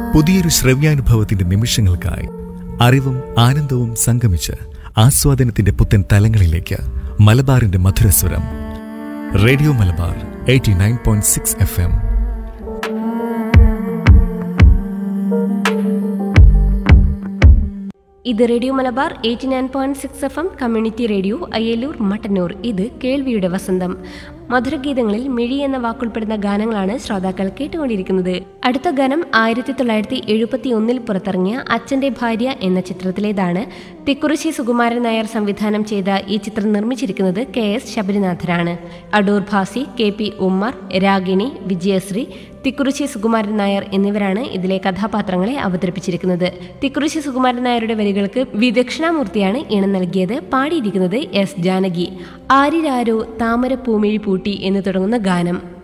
പുതിയൊരു ശ്രവ്യാനുഭവത്തിന്റെ നിമിഷങ്ങൾക്കായി അറിവും ആനന്ദവും സംഗമിച്ച് ആസ്വാദനത്തിന്റെ പുത്തൻ തലങ്ങളിലേക്ക് മലബാറിന്റെ മധുരസ്വരം radio Malabar eighty nine point six F M ഇത് radio Malabar eighty nine point six F M community radio Ayyalur Mattannur ഇത് കേൾവിയുടെ വസന്തം മധുരഗീതങ്ങളിൽ മിഴി എന്ന വാക്കുൾപ്പെടുന്ന ഗാനങ്ങളാണ് ശ്രോതാക്കൾ കേട്ടുകൊണ്ടിരിക്കുന്നത് അടുത്ത ഗാനം ആയിരത്തി തൊള്ളായിരത്തി എഴുപത്തി ഒന്നിൽ പുറത്തിറങ്ങിയ അച്ഛന്റെ ഭാര്യ എന്ന ചിത്രത്തിലേതാണ് തിക്കുറിശി സുകുമാരൻ നായർ സംവിധാനം ചെയ്ത ഈ ചിത്രം നിർമ്മിച്ചിരിക്കുന്നത് കെ എസ് ശബരിനാഥനാണ് അടൂർ ഭാസി കെ പി ഉമ്മർ രാഗിണി വിജയശ്രീ തിക്കുറിശി സുകുമാരൻ നായർ എന്നിവരാണ് ഇതിലെ കഥാപാത്രങ്ങളെ അവതരിപ്പിച്ചിരിക്കുന്നത് തിക്കുറിശി സുകുമാരൻ നായരുടെ വരികൾക്ക് വിദക്ഷിണാമൂർത്തിയാണ് ഇണം നൽകിയത് പാടിയിരിക്കുന്നത് എസ് ജാനകി ആരിരാരോ താമര പൂമിഴി പൂട്ടി എന്ന് തുടങ്ങുന്ന ഗാനം